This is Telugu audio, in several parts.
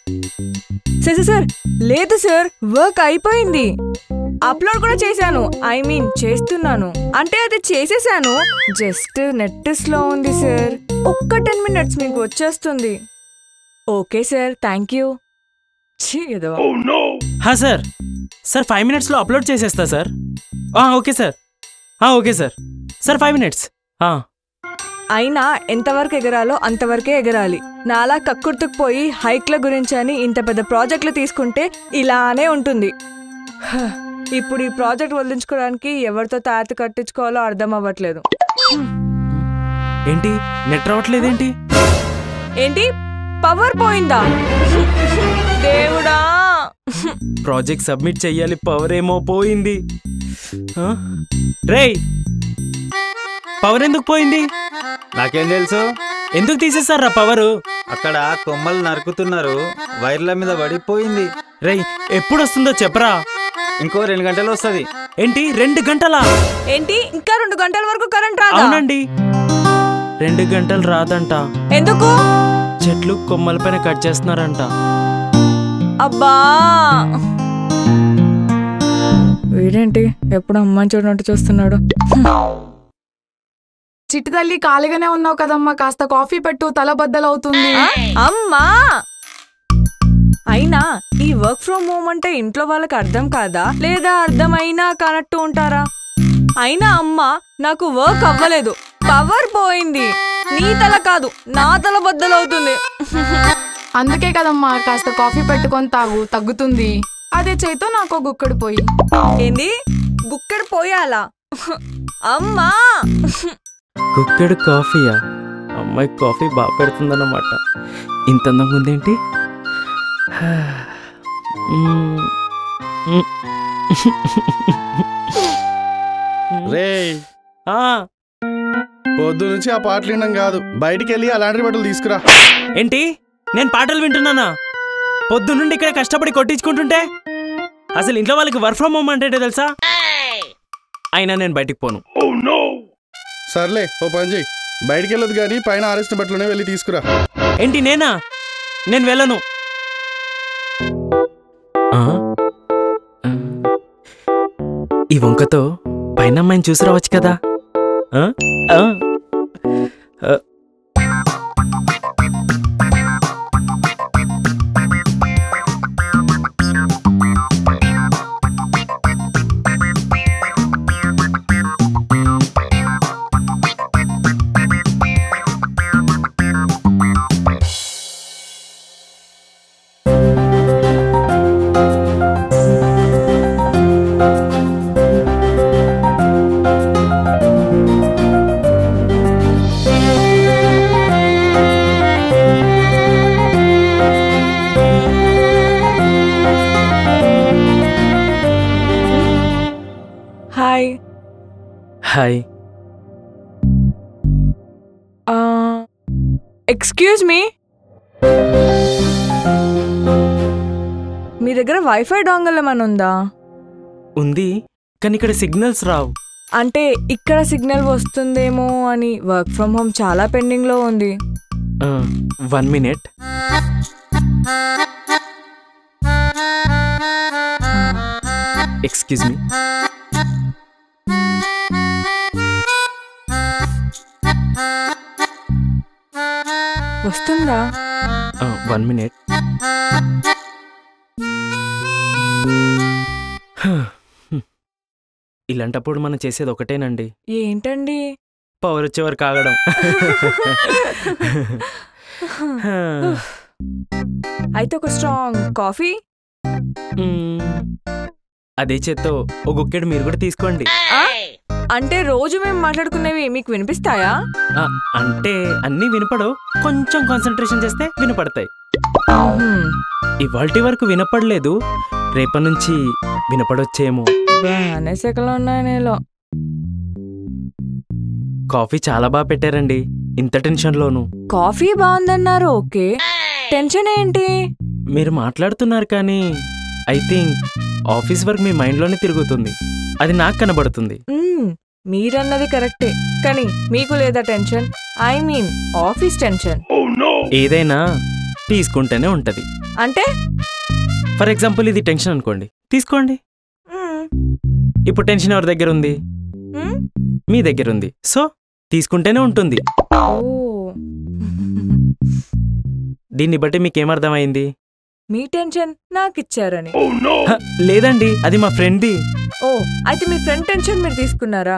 సార్ సార్, సార్ లేదు సార్ వర్క్ అయిపోయింది అప్లోడ్ కూడా చేశాను ఐ మీన్ చేస్తున్నాను అంటే అది చేసేసాను జస్ట్ నెట్ స్లో ఉంది సార్ ఒక్క టెన్ మినిట్స్ మీకు వచ్చేస్తుంది ఓకే సార్ థ్యాంక్ యూ ఛీ, ఏదో హా సార్ సార్ ఫైవ్ మినిట్స్లో అప్లోడ్ చేసేస్తా సార్ ఆ, ఓకే సార్ ఆ, okay sir sir five minutes ఆ, అయినా ఎంతవరకు ఎగరాలో అంతవరకే ఎగరాలి నాలా కక్కుర్తుకుపోయి హైక్ల గురించి అని ఇంత పెద్ద ప్రాజెక్టులు తీసుకుంటే ఇలానే ఉంటుంది హ, ఇప్పుడు ఈ ప్రాజెక్ట్ వదిలించుకోవడానికి ఎవరితో తాత కట్టించుకోవాలో అర్థం అవ్వట్లేదు ఏంటి నెట్ రావట్లేదేంటి ఏంటి పవర్ పోయిందా దేవుడా ప్రాజెక్ట్ సబ్మిట్ చెయ్యాలి పవర్ ఏమో పోయింది ఆ? రేయ్ పవర్ ఎందుకు పోయింది నాకేం తెలుసు ఎందుకు తీసేస్తారా పవరు అక్కడ కొమ్మలు నరుకుతున్నారు వైర్ల మీద పడిపోయింది రేయ్ ఎప్పుడు వస్తుందో చెప్పరా ఇంకో రెండు గంటలు వస్తుంది ఏంటి రెండు గంటలా ఏంటి ఇంకా రెండు గంటల వరకు కరెంట్ రాదా అవునండి రెండు గంటలు రాదంట ఎందుకు చెట్లు కొమ్మలపైన కట్ చేస్తున్నారంట అబ్బా వీడేంటి ఎప్పుడు అమ్మాయి చూడనట్టు చూస్తున్నాడు చిట్టి తల్లి ఖాళీగానే ఉన్నావు కదమ్మా కాస్త కాఫీ పెట్టు తల బద్దలవుతుంది ఆ? అమ్మా అయినా ఈ వర్క్ ఫ్రమ్ హోమ్ అంటే ఇంట్లో వాళ్ళకి అర్థం కాదా లేదా అర్థమైనా కానట్టు ఉంటారా అయినా అమ్మ నాకు వర్క్ అవ్వలేదు పవర్ పోయింది నీ తల కాదు నా తల బద్దలవుతుంది అందుకే కదమ్మా కాస్త కాఫీ పెట్టుకొని తాగు తగ్గుతుంది అదే చేతో నాకు ఒక గుక్కడు పోయి ఏంది గుక్కడు పోయాలా అమ్మా కుక్కడు కాఫీయా అమ్మాయి కాఫీ బాగా పెడుతుందన్నమాట ఇంత అందంగా ఉందేంటి మ్మ్. మ్మ్. రేయ్ ఆ, పొద్దు నుంచి ఆ పాటలు వినడం కాదు బయటికి వెళ్ళి అలాంటి బట్టలు తీసుకురా ఏంటి నేను పాటలు వింటున్నానా పొద్దు నుండి ఇక్కడ కష్టపడి కొట్టించుకుంటుంటే అసలు ఇంట్లో వాళ్ళకి వర్క్ ఫ్రమ్ హోమ్ అంటే ఏంటో తెలుసా అయినా నేను బయటికి పోను సర్లే ఓ పని చెయ్యి బయటికి వెళ్ళదు కానీ పైన ఆరేసిన బట్టలనే వెళ్ళి తీసుకురా ఏంటి నేనా నేను వెళ్ళను ఆ? ఆ. ఈ వంకతో పైన అమ్మాయిని చూసి రావచ్చు కదా ఆ? ఆ. ఆ. హాయ్ హాయ్ ఎక్స్క్యూజ్ మీ మీ దగ్గర వైఫై డాంగల్ ఏమైనా ఉందా ఉంది కానీ ఇక్కడ సిగ్నల్స్ రావు అంటే ఇక్కడ సిగ్నల్ వస్తుందేమో అని వర్క్ ఫ్రమ్ హోమ్ చాలా పెండింగ్ లో ఉంది వన్ మినిట్ ఎక్స్క్యూజ్ మీ వస్తుందా వన్ మినిట్ ఇలాంటప్పుడు మనం చేసేది ఒకటేనండి ఏంటండి పవర్ వచ్చే వరకు ఆగడం అయితే ఒక స్ట్రాంగ్ కాఫీ మ్మ్. అదే చేత్తో ఒక గుక్కెడు మీరు కూడా తీసుకోండి ఆ? అంటే రోజు మేము మాట్లాడుకునేవి మీకు వినిపిస్తాయా ఆ, అంటే అన్నీ వినపడవు కొంచెం కాన్సన్ట్రేషన్ చేస్తే వినపడతాయి హ్మ్. ఇవాల్టి వరకు వినపడలేదు రేపటి నుంచి వినపడొచ్చేమో బాగానే సెకలు ఉన్నాయి నీలో కాఫీ చాలా బాగా పెట్టారండి ఇంత టెన్షన్లోను కాఫీ బాగుందన్నారు ఓకే టెన్షన్ ఏంటి మీరు మాట్లాడుతున్నారు కానీ ఐ థింక్ ఆఫీస్ వర్క్ మీ మైండ్లోనే తిరుగుతుంది అది నాకు కనబడుతుంది మ్మ్, మీరన్నది కరెక్టే కానీ మీకు లేదా tension I mean office tension ఏదైనా తీసుకుంటేనే ఉంటది అంటే ఫర్ ఎగ్జాంపుల్ ఇది టెన్షన్ అనుకోండి తీసుకోండి మ్మ్. ఇప్పుడు టెన్షన్ ఎవరి దగ్గర ఉంది మ్మ్. మీ దగ్గర ఉంది సో తీసుకుంటేనే ఉంటుంది ఓ దీన్ని బట్టి మీకేమర్థమైంది మీ టెన్షన్ నాకు ఇచ్చారని హ, లేదండి అది మా ఫ్రెండ్ది ఓ అయితే మీ ఫ్రెండ్ టెన్షన్ మీరు తీసుకున్నారా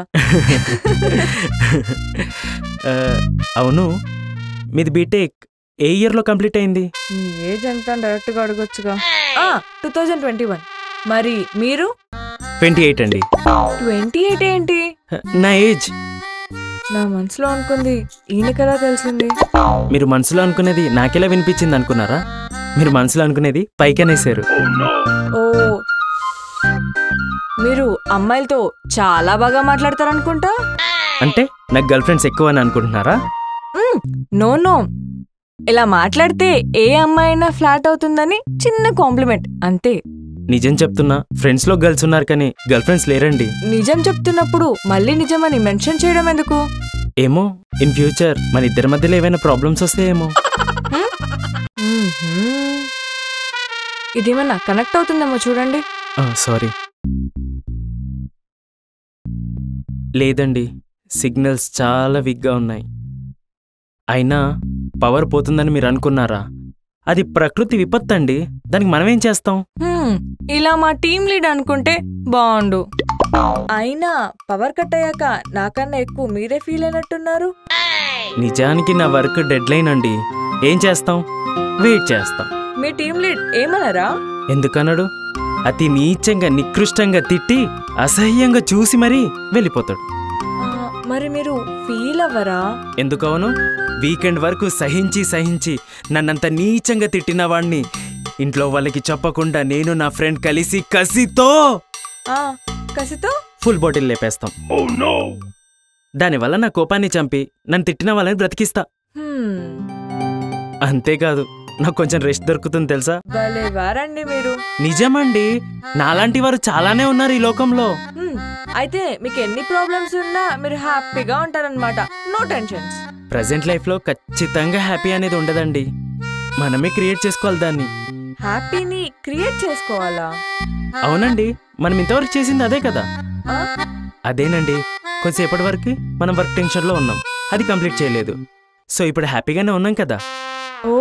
ఆ, అవును మీది బీటెక్ ఏ ఇయర్లో కంప్లీట్ అయింది మీ ఏజ్ ఎంత డైరెక్ట్ గా అడగొచ్చుగా టూ థౌజండ్ ట్వంటీ వన్ మరి మీరు ట్వంటీ ఎయిట్ అండి ట్వంటీ ఎయిట్ ఏంటి హ, నా ఏజ్ నా మనసులో అనుకుంది ఈయనకెలా తెలిసింది మీరు మనసులో అనుకునేది నాకెలా వినిపించింది అనుకున్నారా మీరు మనసులో అనుకునేది పైకనేసారు ఓ మీరు అమ్మాయిలతో చాలా బాగా మాట్లాడతారనుకుంటా అంటే నాకు గర్ల్ ఫ్రెండ్స్ ఎక్కువ అని అనుకుంటున్నారా నో నో ఇలా మాట్లాడితే ఏ అమ్మాయి అయినా ఫ్లాట్ అవుతుందని చిన్న కాంప్లిమెంట్ అంతే నిజం చెప్తున్నా ఫ్రెండ్స్ లో గర్ల్స్ ఉన్నారు కానీ గర్ల్ ఫ్రెండ్స్ లేరండి నిజం చెప్తున్నప్పుడు మళ్ళీ నిజమని మెన్షన్ చేయడం ఎందుకు ఏమో ఇన్ ఫ్యూచర్ మన ఇద్దరి మధ్యలో ఏమైనా ప్రాబ్లమ్స్ వస్తాయేమో మ్మ్హ్మ్. ఇదేమన్నా కనెక్ట్ అవుతుందేమో చూడండి సారీ లేదండి సిగ్నల్స్ చాలా వీక్గా ఉన్నాయి అయినా పవర్ పోతుందని మీరు అనుకున్నారా అది ప్రకృతి విపత్తు అండి దానికి మనమేం చేస్తాం హ్మ్, ఇలా మా టీం లీడ్ అనుకుంటే బాగుండు అయినా పవర్ కట్ అయ్యాక నాకన్నా ఎక్కువ మీరే ఫీల్ అయినట్టున్నారు నిజానికి నా వర్క్ డెడ్ లైన్ అండి ఏం చేస్తాం వెయిట్ చేస్తాం మీ టీం లీడ్ ఏమనరా ఎందుకన్నాడు అతి నీచంగా నికృష్టంగా తిట్టి అసహ్యంగా చూసి మరీ వెళ్ళిపోతాడు ఆ, మరి మీరు ఫీల్ అవ్వరా ఎందుకవను వీకెండ్ వరకు సహించి సహించి నన్నంత నీచంగా తిట్టిన వాణ్ణి ఇంట్లో వాళ్ళకి చెప్పకుండా నేను నా ఫ్రెండ్ కలిసి కసితో ఆ, కసితో ఫుల్ బాటిల్ లేపేస్తాం దానివల్ల నా కోపాన్ని చంపి నన్ను తిట్టిన వాళ్ళని బ్రతికిస్తా హ్మ్, అంతేకాదు నాకు కొంచెం రెస్ట్ దొరుకుతుంది తెలుసా భలే వారండి మీరు నిజమండి నాలాంటి వారు చాలానే ఉన్నారు ఈ లోకంలో హ్మ్, అయితే మీకు ఎన్ని ప్రాబ్లమ్స్ ఉన్నా మీరు హ్యాపీగా ఉంటారనమాట నో టెన్షన్స్ ప్రజెంట్ లైఫ్లో ఖచ్చితంగా హ్యాపీ అనేది ఉండదండి మనమే క్రియేట్ చేసుకోవాలి దాన్ని హ్యాపీని క్రియేట్ చేసుకోవాలా అవునండి మనం ఇంతవరకు చేసింది అదే కదా ఆ? అదేనండి కొంతసేపటి వరకు మనం వర్క్ టెన్షన్లో ఉన్నాం అది కంప్లీట్ చేయలేదు సో ఇప్పుడు హ్యాపీగానే ఉన్నాం కదా ఓ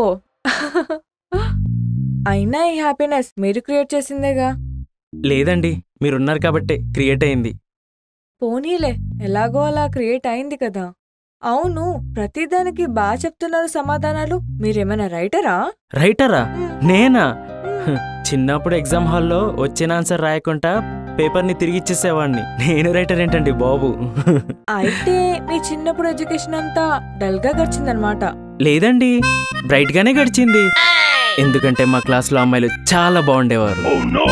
అయినా ఈ హ్యాపీనెస్ మీరు క్రియేట్ చేసిందేగా లేదండి మీరున్నారు కాబట్టే క్రియేట్ అయింది పోనీలే ఎలాగో అలా క్రియేట్ అయింది కదా అవును ప్రతిదానికి బాగా చెప్తున్నారు సమాధానాలు మీరేమైనా రైటరా రైటరా మ్మ్. నేనా మ్మ్. హ, చిన్నప్పుడు ఎగ్జామ్ హాల్లో వచ్చిన ఆన్సర్ రాయకుండా పేపర్ని తిరిగి ఇచ్చేసేవాడిని నేను రైటర్ ఏంటండి బాబు అయితే మీ చిన్నప్పుడు ఎడ్యుకేషన్ అంతా డల్ గా గడిచిందనమాట లేదండి బ్రైట్ గానే గడిచింది ఎందుకంటే మా క్లాస్లో అమ్మాయిలు చాలా బాగుండేవారు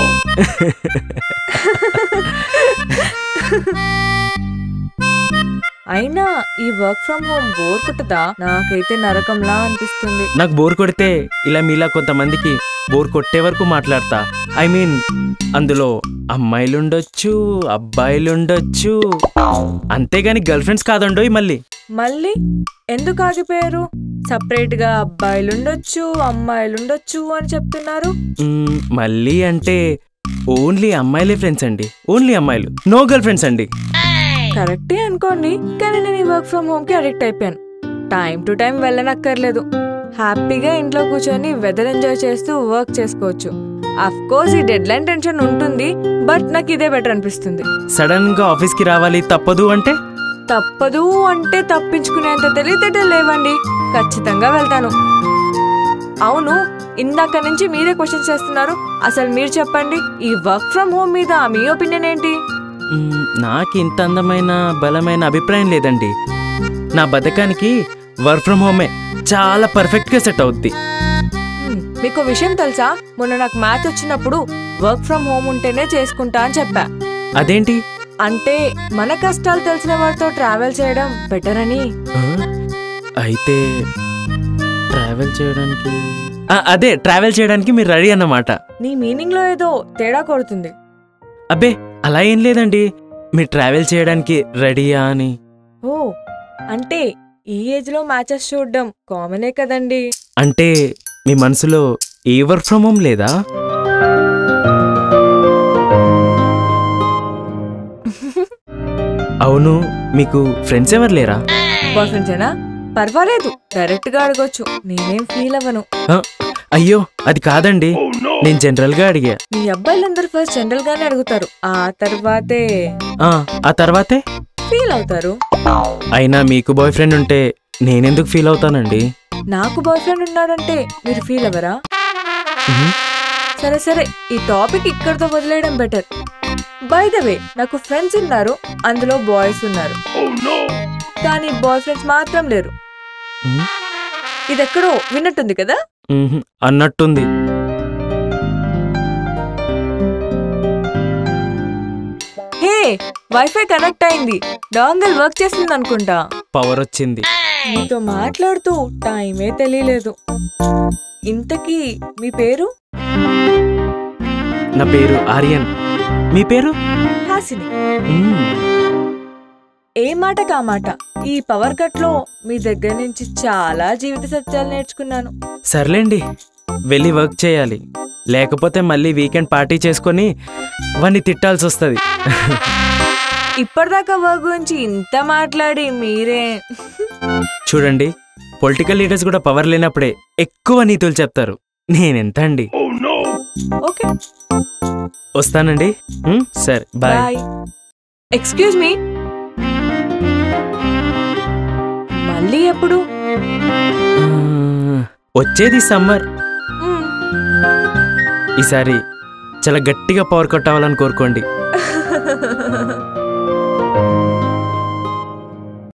అయినా ఈ వర్క్ ఫ్రమ్ హోమ్ బోర్ కొట్టదా నాకైతే నరకంలా అనిపిస్తుంది నాకు బోర్ కొడితే ఇలా మీలా కొంతమందికి బోర్ కొట్టే వరకు మాట్లాడతా ఐ మీన్ అందులో అమ్మాయిలుండొచ్చు అబ్బాయిలుండొచ్చు అంతేగాని గర్ల్ ఫ్రెండ్స్ కాదండోయ్ మళ్ళీ మళ్ళీ ఎందుకు ఆగిపోయారు సపరేట్ గా అబ్బాయిలుండొచ్చు అమ్మాయిలుండొచ్చు అని చెప్తున్నారు మ్మ్, మళ్ళీ అంటే ఓన్లీ అమ్మాయిలే ఫ్రెండ్స్ అండి ఓన్లీ అమ్మాయిలు నో గర్ల్ ఫ్రెండ్స్ అండి కరెక్టే అనుకోండి కానీ నేను ఈ వర్క్ ఫ్రమ్ హోమ్ కి అడిక్ట్ అయిపోయాను టైం టు టైం వెళ్ళనక్కర్లేదు హ్యాపీగా ఇంట్లో కూర్చొని వెదర్ ఎంజాయ్ చేస్తూ వర్క్ చేసుకోవచ్చు అఫ్ కోర్స్ ఈ డెడ్ లైన్ టెన్షన్ ఉంటుంది బట్ నాకు ఇదే బెటర్ అనిపిస్తుంది సడన్ గా ఆఫీస్ కి రావాలి తప్పదు అంటే తప్పదు అంటే తప్పించుకునేంత తెలివితేటలు లేవండి ఖచ్చితంగా వెళ్తాను అవును ఇందాక నుంచి మీరే క్వశ్చన్స్ చేస్తున్నారు అసలు మీరు చెప్పండి ఈ వర్క్ ఫ్రమ్ హోమ్ మీద మీ ఒపీనియన్ ఏంటి మ్మ్, నాకు ఇంత అందమైన బలమైన అభిప్రాయం లేదండి నా బతకానికి వర్క్ ఫ్రమ్ హోమే చాలా పర్ఫెక్ట్ గా సెట్ అవుద్ది హ్మ్, మీకు విషయం తెలుసా మొన్న నాకు మ్యాథ్ వచ్చినప్పుడు వర్క్ ఫ్రమ్ హోమ్ ఉంటేనే చేసుకుంటా అని చెప్పా అదేంటి అంటే మన కష్టాలు తెలిసిన వారితో ట్రావెల్ చేయడం బెటర్ అని ఆ? అయితే ట్రావెల్ చేయడానికి ఆ, అదే ట్రావెల్ చేయడానికి మీరు రెడీ అన్నమాట నీ మీనింగ్ లో ఏదో తేడా కొడుతుంది అబ్బే అలా ఏం లేదండి మీరు ట్రావెల్ చేయడానికి రెడీయా అని ఓ అంటే ఈ ఏజ్ లో మ్యాచెస్ చూడడం కామనే కదండి అంటే మీ మనసులో ఏ వర్క్ ఫ్రమ్ హోమ్ లేదా అవును మీకు ఫ్రెండ్స్ ఎవరు లేరా బాయ్ ఫ్రెండ్స్ ఏనా పర్వాలేదు డైరెక్ట్ గా అడగొచ్చు నేనేం ఫీల్ అవ్వను ఆ, అయ్యో అది కాదండి నేను జనరల్గా అడిగా మీ అబ్బాయిలందరూ ఫస్ట్ జనరల్ గానే అడుగుతారు ఆ తర్వాతే ఆ, ఆ తర్వాతే ఫీల్ అవుతారు అయినా మీకు బాయ్ ఫ్రెండ్ ఉంటే నేనెందుకు ఫీల్ అవుతానండి నాకు బాయ్ ఫ్రెండ్ ఉన్నాడంటే మీరు ఫీల్ అవ్వరా ఉహు. సరే సరే ఈ టాపిక్ ఇక్కడితో వదిలేయడం బెటర్ బై ద వే నాకు ఫ్రెండ్స్ ఉన్నారు అందులో బాయ్స్ ఉన్నారు కానీ బాయ్ ఫ్రెండ్స్ మాత్రం లేరు ఉహు. ఇదెక్కడో విన్నట్టుంది కదా ఉహు, అన్నట్టుంది హే వైఫై కనెక్ట్ అయింది డాంగల్ వర్క్ చేస్తుంది అనుకుంటా పవర్ వచ్చింది మీతో మాట్లాడుతూ టైమే తెలియలేదు ఇంతకీ మీ పేరు నా పేరు ఆర్యన్ మీ పేరు హాసిని మ్మ్. ఏ మాట కా మాట ఈ పవర్ కట్ లో మీ దగ్గర నుంచి చాలా జీవిత సత్యాలు నేర్చుకున్నాను సర్లేండి వెళ్ళి వర్క్ చేయాలి లేకపోతే మళ్ళీ వీకెండ్ పార్టీ చేసుకొని వాడిని తిట్టాల్సి వస్తుంది ఇప్పటిదాకా వర్క్ గురించి ఇంత మాట్లాడి మీరే చూడండి పొలిటికల్ లీడర్స్ కూడా పవర్ లేనప్పుడే ఎక్కువ నీతులు చెప్తారు నేనెంత అండి ఓకే వస్తానండి మ్మ్, సరే బాయ్ బాయ్ ఎక్స్క్యూజ్ మీ మళ్ళీ ఎప్పుడు మ్మ్, వచ్చేది సమ్మర్ మ్మ్. ఈసారి చాలా గట్టిగా పవర్ కట్ అవ్వాలని కోరుకోండి